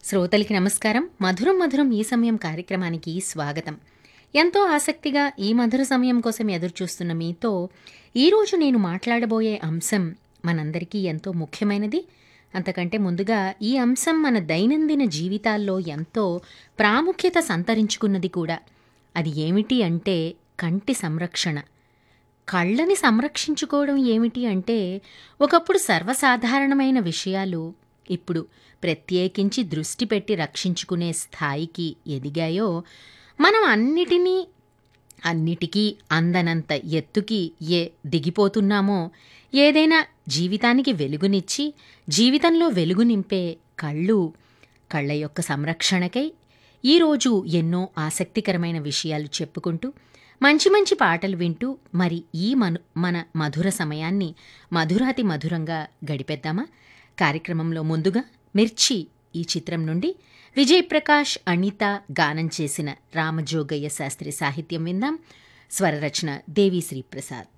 శ్రోతలకి నమస్కారం మధురం మధురం ఈ సమయం కార్యక్రమానికి స్వాగతం ఎంతో ఆసక్తిగా ఈ మధుర సమయం కోసం ఎదురుచూస్తున్న మీతో ఈరోజు నేను మాట్లాడబోయే అంశం మనందరికీ ఎంతో ముఖ్యమైనది అంతకంటే ముందుగా ఈ అంశం మన దైనందిన జీవితాల్లో ఎంతో ప్రాముఖ్యత సంతరించుకున్నది కూడా అది ఏమిటి అంటే కంటి సంరక్షణ కళ్ళని సంరక్షించుకోవడం ఏమిటి అంటే ఒకప్పుడు సర్వసాధారణమైన విషయాలు ఇప్పుడు ప్రత్యేకించి దృష్టి పెట్టి రక్షించుకునే స్థాయికి ఎదిగాయో మనం అన్నిటినీ అన్నిటికీ అందనంత ఎత్తుకి ఏ దిగిపోతున్నామో ఏదైనా జీవితానికి వెలుగునిచ్చి జీవితంలో వెలుగు నింపే కళ్ళు కళ్ళ యొక్క సంరక్షణకై ఈరోజు ఎన్నో ఆసక్తికరమైన విషయాలు చెప్పుకుంటూ మంచి మంచి పాటలు వింటూ మరి ఈ మను మన మధుర సమయాన్ని మధురాతి మధురంగా గడిపేద్దామా కార్యక్రమంలో ముందుగా మిర్చి ఈ చిత్రం నుండి విజయ్ ప్రకాష్ అనిత గానం చేసిన రామజోగయ్య శాస్త్రి సాహిత్యం విందాం స్వరరచన దేవిశ్రీ ప్రసాద్